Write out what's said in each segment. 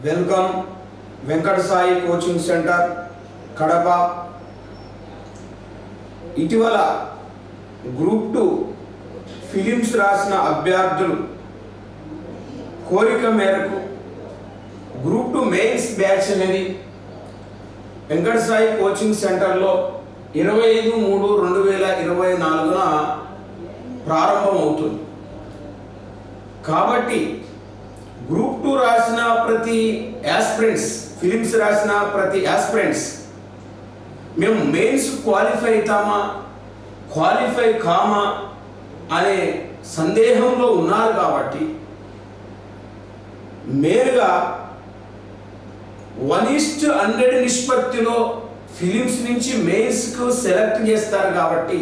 welcome Venkata Sai coaching centre Kadapa ఇటీవల group two films రాసిన అభ్యర్థులు కోరిక మేరకు గ్రూప్ టూ మెయిన్స్ బ్యాచ్ అనేది వెంకట సాయి కోచింగ్ సెంటర్లో ఇరవై ఐదు మూడు రెండు వేల ఇరవై నాలుగున ప్రారంభమవుతుంది కాబట్టి గ్రూప్ టూ రాసిన ప్రతి యాస్పిరెంట్స్ ఫిలిమ్స్ రాసిన ప్రతి యాస్పిరెంట్స్ మేము మెయిన్స్ క్వాలిఫై అవుతామా క్వాలిఫై కామా అనే సందేహంలో ఉన్నారు కాబట్టి మేలుగా వన్ ఈస్ట్ హండ్రెడ్ నిష్పత్తిలో ఫిలిమ్స్ నుంచి మెయిన్స్కు సెలెక్ట్ చేస్తారు కాబట్టి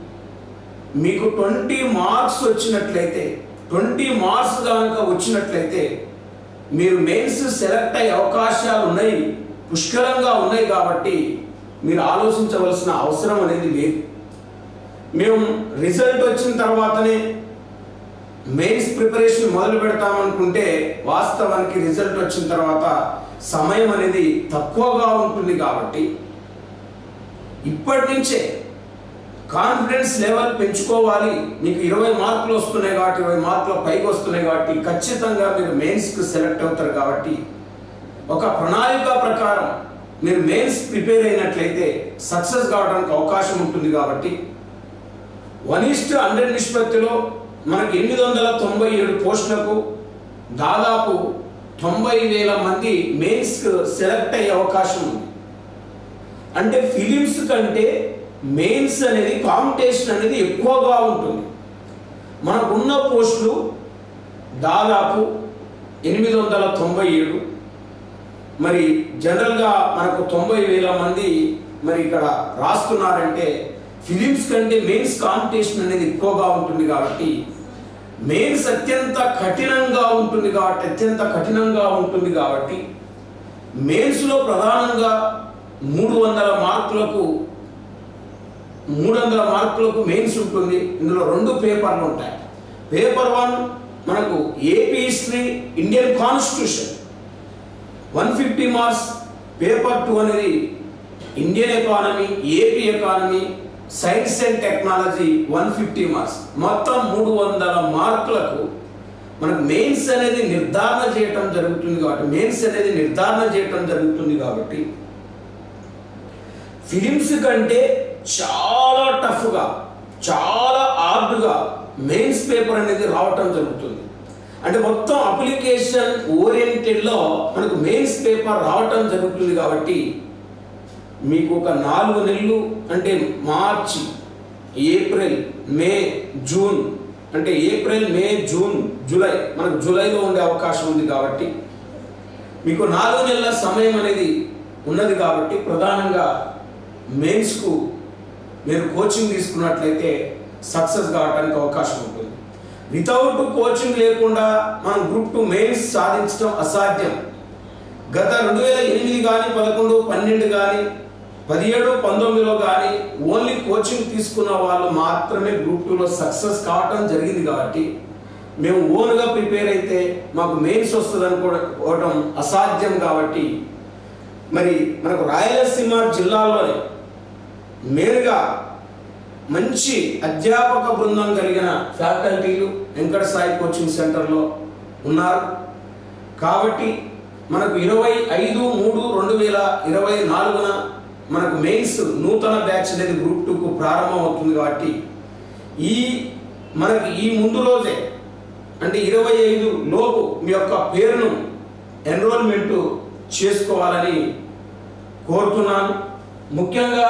మీకు ట్వంటీ మార్క్స్ వచ్చినట్లయితే ట్వంటీ మార్క్స్ కనుక వచ్చినట్లయితే మీరు మెయిన్స్ సెలెక్ట్ అయ్యే అవకాశాలు ఉన్నాయి పుష్కలంగా ఉన్నాయి కాబట్టి మీరు ఆలోచించవలసిన అవసరం అనేది లేదు మేము రిజల్ట్ వచ్చిన తర్వాతనే మెయిన్స్ ప్రిపరేషన్ మొదలు పెడతామనుకుంటే వాస్తవానికి రిజల్ట్ వచ్చిన తర్వాత సమయం అనేది తక్కువగా ఉంటుంది కాబట్టి ఇప్పటి నుంచే కాన్ఫిడెన్స్ లెవెల్ పెంచుకోవాలి మీకు ఇరవై మార్కులు వస్తున్నాయి కాబట్టి ఇరవై మార్కుల పైకి వస్తున్నాయి కాబట్టి ఖచ్చితంగా మీరు మెయిన్స్కి సెలెక్ట్ అవుతారు కాబట్టి ఒక ప్రణాళిక ప్రకారం మీరు మెయిన్స్ ప్రిపేర్ అయినట్లయితే సక్సెస్ కావడానికి అవకాశం ఉంటుంది కాబట్టి వన్ ఈస్ట్ హండ్రెడ్ నిష్పత్తిలో మనకి ఎనిమిది వందల తొంభై ఏడు పోస్టులకు దాదాపు తొంభై వేల మంది మెయిన్స్ సెలెక్ట్ అయ్యే అవకాశం ఉంది అంటే ఫిలిమ్స్ కంటే మెయిన్స్ అనేది కాంపిటీషన్ అనేది ఎక్కువగా ఉంటుంది మనకున్న పోస్టులు దాదాపు ఎనిమిది వందల తొంభై ఏడు మరి జనరల్గా మనకు తొంభై వేల మంది మరి ఇక్కడ రాస్తున్నారంటే ఫిలిమ్స్ కంటే మెయిన్స్ కాంపిటీషన్ అనేది ఎక్కువగా ఉంటుంది కాబట్టి మెయిన్స్ అత్యంత కఠినంగా ఉంటుంది కాబట్టి అత్యంత కఠినంగా ఉంటుంది కాబట్టి మెయిన్స్లో ప్రధానంగా మూడు వందల మార్కులకు మూడు వందల మార్కులకు మెయిన్స్ ఉంటుంది ఇందులో రెండు పేపర్లు ఉంటాయి పేపర్ వన్ మనకు AP history Indian constitution one fifty marks paper two అనేది Indian economy AP economy science and technology one fifty marks మొత్తం మూడు వందల మార్కులకు మనకు మెయిన్స్ అనేది నిర్ధారణ చేయటం జరుగుతుంది కాబట్టి మెయిన్స్ అనేది నిర్ధారణ చేయటం జరుగుతుంది కాబట్టి ఫిలిమ్స్ కంటే చాలా టఫ్గా చాలా హార్డ్గా మెయిన్స్ పేపర్ అనేది రావటం జరుగుతుంది అంటే మొత్తం అప్లికేషన్ ఓరియంటెడ్లో మనకు మెయిన్స్ పేపర్ రావటం జరుగుతుంది కాబట్టి మీకు ఒక నాలుగు నెలలు అంటే మార్చి ఏప్రిల్ మే జూన్ అంటే ఏప్రిల్ మే జూన్ జూలై మనకు జూలైలో ఉండే అవకాశం ఉంది కాబట్టి మీకు నాలుగు నెలల సమయం అనేది ఉన్నది కాబట్టి ప్రధానంగా మెయిన్స్కు మీరు కోచింగ్ తీసుకున్నట్లయితే సక్సెస్ కావడానికి అవకాశం ఉంటుంది వితౌట్ కోచింగ్ లేకుండా మనం గ్రూప్ టూ మెయిన్స్ సాధించడం అసాధ్యం గత రెండు వేల ఎనిమిది కానీ పదకొండు పన్నెండు కానీ పదిహేడు పంతొమ్మిదిలో కానీ ఓన్లీ కోచింగ్ తీసుకున్న వాళ్ళు మాత్రమే గ్రూప్ టూలో సక్సెస్ కావటం జరిగింది కాబట్టి మేము ఓన్గా ప్రిపేర్ అయితే మాకు మెయిన్స్ వస్తుంది అనుకోవడం అసాధ్యం కాబట్టి మరి మనకు రాయలసీమ జిల్లాలోనే మేలుగా మంచి అధ్యాపక బృందం కలిగిన ఫ్యాకల్టీలు వెంకట సాయి కోచింగ్ సెంటర్లో ఉన్నారు కాబట్టి మనకు ఇరవై ఐదు మూడు రెండు వేల ఇరవై నాలుగున మనకు మెయిన్స్ నూతన బ్యాచ్ అనేది గ్రూప్ టూకు ప్రారంభం అవుతుంది కాబట్టి ఈ మనకి ఈ ముందు రోజే అంటే ఇరవై ఐదు లోపు మీ యొక్క పేరును ఎన్రోల్మెంట్ చేసుకోవాలని కోరుతున్నాను ముఖ్యంగా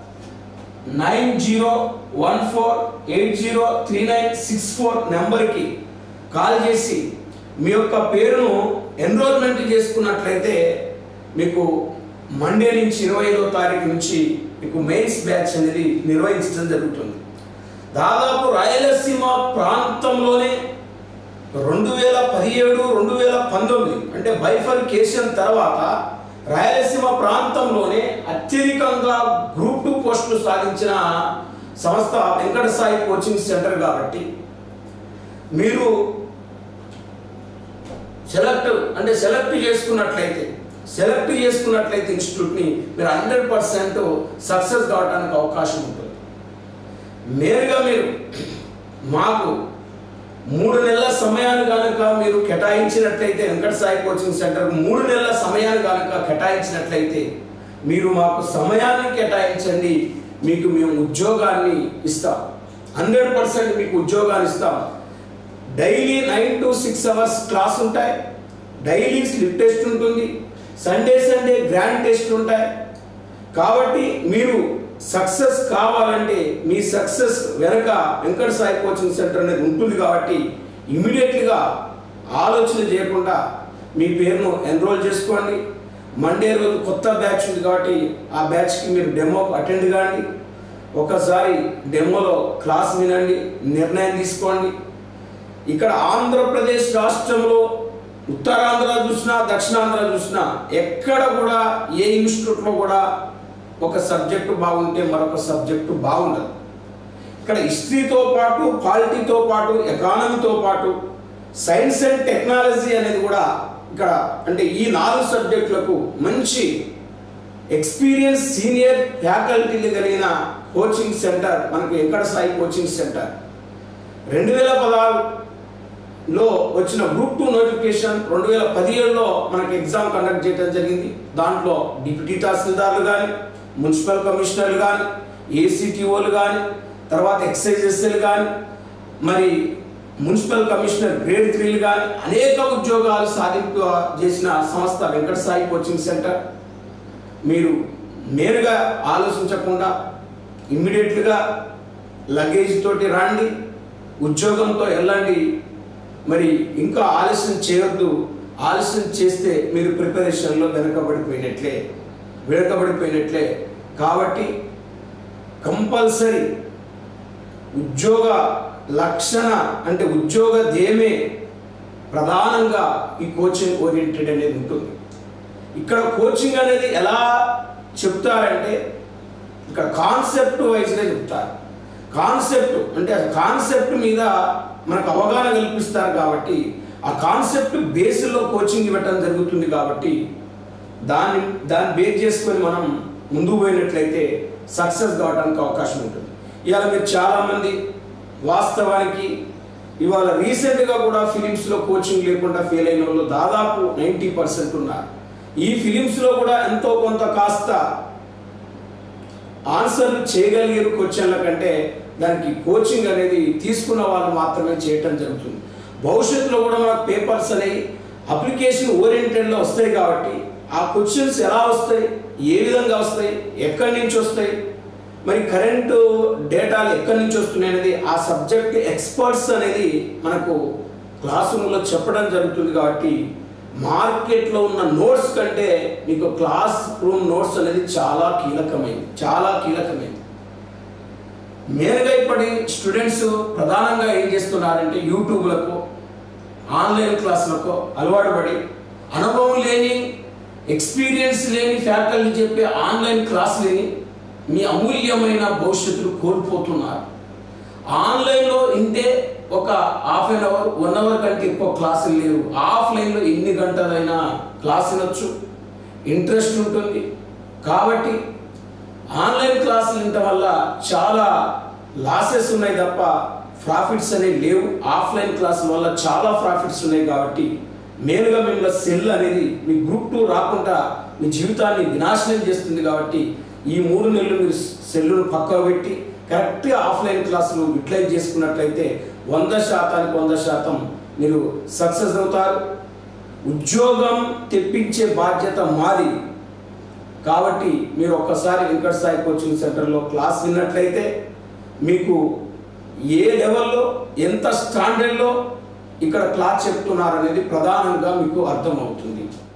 nine zero one four eight zero three nine six four నెంబర్కి కాల్ చేసి మీ యొక్క పేరును ఎన్రోల్మెంట్ చేసుకున్నట్లయితే మీకు మండే నుంచి ఇరవై ఐదో తారీఖు నుంచి మీకు మెయిన్స్ బ్యాచ్ అనేది నిర్వహించడం జరుగుతుంది దాదాపు రాయలసీమ ప్రాంతంలోనే రెండు వేల పదిహేడు రెండు వేల పంతొమ్మిది అంటే బైఫర్కేషన్ తర్వాత రాయలసీమ ప్రాంతంలోనే అత్యధికంగా గ్రూప్ టూ పోస్టులు సాధించిన సంస్థ వెంకట సాయి కోచింగ్ సెంటర్ కాబట్టి మీరు సెలెక్ట్ అంటే సెలెక్ట్ చేసుకున్నట్లయితే సెలెక్ట్ చేసుకున్నట్లయితే ఇన్స్టిట్యూట్ని మీరు హండ్రెడ్ పర్సెంట్ సక్సెస్ కావడానికి అవకాశం ఉంటుంది నేరుగా మీరు మాకు మూడు నెలల సమయాన్ని కనుక మీరు కేటాయించినట్లయితే వెంకట సాయి కోచింగ్ సెంటర్ మూడు నెలల సమయాన్ని కనుక కేటాయించినట్లయితే మీరు మాకు సమయాన్ని కేటాయించండి మీకు మేము ఉద్యోగాన్ని ఇస్తాం హండ్రెడ్ పర్సెంట్ మీకు ఉద్యోగాన్ని ఇస్తాం daily nine to six hours class ఉంటాయి డైలీ స్లిప్ టెస్ట్ ఉంటుంది సండే సండే గ్రాండ్ టెస్ట్ ఉంటాయి కాబట్టి మీరు సక్సెస్ కావాలంటే మీ సక్సెస్ వెనక వెంకట సాయి కోచింగ్ సెంటర్ అనేది ఉంటుంది కాబట్టి ఇమీడియట్గా ఆలోచన చేయకుండా మీ పేరును ఎన్రోల్ చేసుకోండి మండే రోజు కొత్త బ్యాచ్ ఉంది కాబట్టి ఆ బ్యాచ్కి మీరు డెమో అటెండ్ కాండి ఒకసారి డెమోలో క్లాస్ వినండి నిర్ణయం తీసుకోండి ఇక్కడ ఆంధ్రప్రదేశ్ రాష్ట్రంలో ఉత్తరాంధ్ర చూసినా దక్షిణాంధ్ర చూసినా ఎక్కడ కూడా ఏ ఇన్స్టిట్యూట్లో కూడా ఒక సబ్జెక్టు బాగుంటే మరొక సబ్జెక్టు బాగుండదు ఇక్కడ హిస్టరీతో పాటు పాలిటీతో పాటు ఎకానమీతో పాటు సైన్స్ అండ్ టెక్నాలజీ అనేది కూడా ఇక్కడ అంటే ఈ నాలుగు సబ్జెక్టులకు మంచి ఎక్స్పీరియన్స్ సీనియర్ ఫ్యాకల్టీలు కలిగిన కోచింగ్ సెంటర్ మనకు వెంకట సాయి కోచింగ్ సెంటర్ రెండు వేల పదహారులో వచ్చిన గ్రూప్ టూ నోటిఫికేషన్ రెండు వేల పదిహేడులో మనకి ఎగ్జామ్ కండక్ట్ చేయడం జరిగింది దాంట్లో డిప్యూటీ తహసీల్దార్లు కానీ మున్సిపల్ కమిషనర్లు కానీ ఏసీటీఓలు కానీ తర్వాత ఎక్సైజెస్ఎల్ కానీ మరి మున్సిపల్ కమిషనర్ గ్రేడ్ త్రీలు కానీ అనేక ఉద్యోగాలు సాధింపు చేసిన సంస్థ వెంకట సాయి కోచింగ్ సెంటర్ మీరు నేరుగా ఆలోచించకుండా ఇమ్మీడియట్గా లగేజ్ తోటి రండి ఉద్యోగంతో వెళ్ళండి మరి ఇంకా ఆలస్యం చేయొద్దు ఆలస్యం చేస్తే మీరు ప్రిపరేషన్లో వెనకబడిపోయినట్లే వెనకబడిపోయినట్లే కాబట్టి కంపల్సరీ ఉద్యోగ లక్షణ అంటే ఉద్యోగ ధ్యేయమే ప్రధానంగా ఈ కోచింగ్ ఓరియంటెడ్ అనేది ఉంటుంది ఇక్కడ కోచింగ్ అనేది ఎలా చెప్తారంటే ఇక్కడ కాన్సెప్ట్ వైజ్గా చెప్తారు కాన్సెప్ట్ అంటే ఆ కాన్సెప్ట్ మీద మనకు అవగాహన కల్పిస్తారు కాబట్టి ఆ కాన్సెప్ట్ బేస్లో కోచింగ్ ఇవ్వటం జరుగుతుంది కాబట్టి దాన్ని దాన్ని బేస్ చేసుకొని మనం ముందుకు పోయినట్లయితే సక్సెస్ కావడానికి అవకాశం ఉంటుంది ఇవాళ మీరు చాలామంది వాస్తవానికి ఇవాళ రీసెంట్గా కూడా ఫిలిమ్స్లో కోచింగ్ లేకుండా ఫెయిల్ అయిన వాళ్ళు దాదాపు నైంటీ పర్సెంట్ ఉన్నారు ఈ ఫిలిమ్స్లో కూడా ఎంతో కొంత కాస్త ఆన్సర్లు చేయగలిగారు క్వశ్చన్ల కంటే దానికి కోచింగ్ అనేది తీసుకున్న వాళ్ళు మాత్రమే చేయటం జరుగుతుంది భవిష్యత్తులో కూడా మనకు పేపర్స్ అనేవి అప్లికేషన్ ఓరియంటెడ్లో వస్తాయి కాబట్టి ఆ క్వశ్చన్స్ ఎలా వస్తాయి ఏ విధంగా వస్తాయి ఎక్కడి నుంచి వస్తాయి మరి కరెంటు డేటాలు ఎక్కడి నుంచి వస్తున్నాయి అనేది ఆ సబ్జెక్ట్ ఎక్స్పర్ట్స్ అనేది మనకు క్లాస్ రూమ్లో చెప్పడం జరుగుతుంది కాబట్టి మార్కెట్లో ఉన్న నోట్స్ కంటే మీకు క్లాస్ రూమ్ నోట్స్ అనేది చాలా కీలకమైంది చాలా కీలకమైంది మెయిన్గా ఇప్పటి స్టూడెంట్స్ ప్రధానంగా ఏం చేస్తున్నారంటే యూట్యూబ్లకు ఆన్లైన్ క్లాసులకు అలవాటు పడి అనుభవం లేని ఎక్స్పీరియన్స్ లేని ఫ్యాకల్టీ చెప్పే ఆన్లైన్ క్లాస్ లేని మీ అమూల్యమైన భవిష్యత్తును కోల్పోతున్నారు ఆన్లైన్లో ఇంటే ఒక half an hour one hour కంటే ఎక్కువ క్లాసులు లేవు ఆఫ్లైన్లో ఎన్ని గంటలైనా క్లాస్ వినొచ్చు ఇంట్రెస్ట్ ఉంటుంది కాబట్టి ఆన్లైన్ క్లాసులు వినటం వల్ల చాలా లాసెస్ ఉన్నాయి తప్ప ప్రాఫిట్స్ అనేవి లేవు ఆఫ్లైన్ క్లాసుల వల్ల చాలా ప్రాఫిట్స్ ఉన్నాయి కాబట్టి మెయిన్గా మిమ్మల్ని సెల్ అనేది మీ గ్రూప్ టూ రాకుండా మీ జీవితాన్ని వినాశనం చేస్తుంది కాబట్టి ఈ మూడు నెలలు మీరు సెల్లును పక్కకు పెట్టి కరెక్ట్గా ఆఫ్లైన్ క్లాసులు యూటిలైజ్ చేసుకున్నట్లయితే వంద శాతానికి వంద శాతం మీరు సక్సెస్ అవుతారు ఉద్యోగం తెప్పించే బాధ్యత మాది కాబట్టి మీరు ఒక్కసారి వెంకట సాయి కోచింగ్ సెంటర్లో క్లాస్ విన్నట్లయితే మీకు ఏ లెవెల్లో ఎంత స్టాండర్డ్లో ఇక్కడ క్లాస్ చెప్తున్నారు అనేది ప్రధానంగా మీకు అర్థమవుతుంది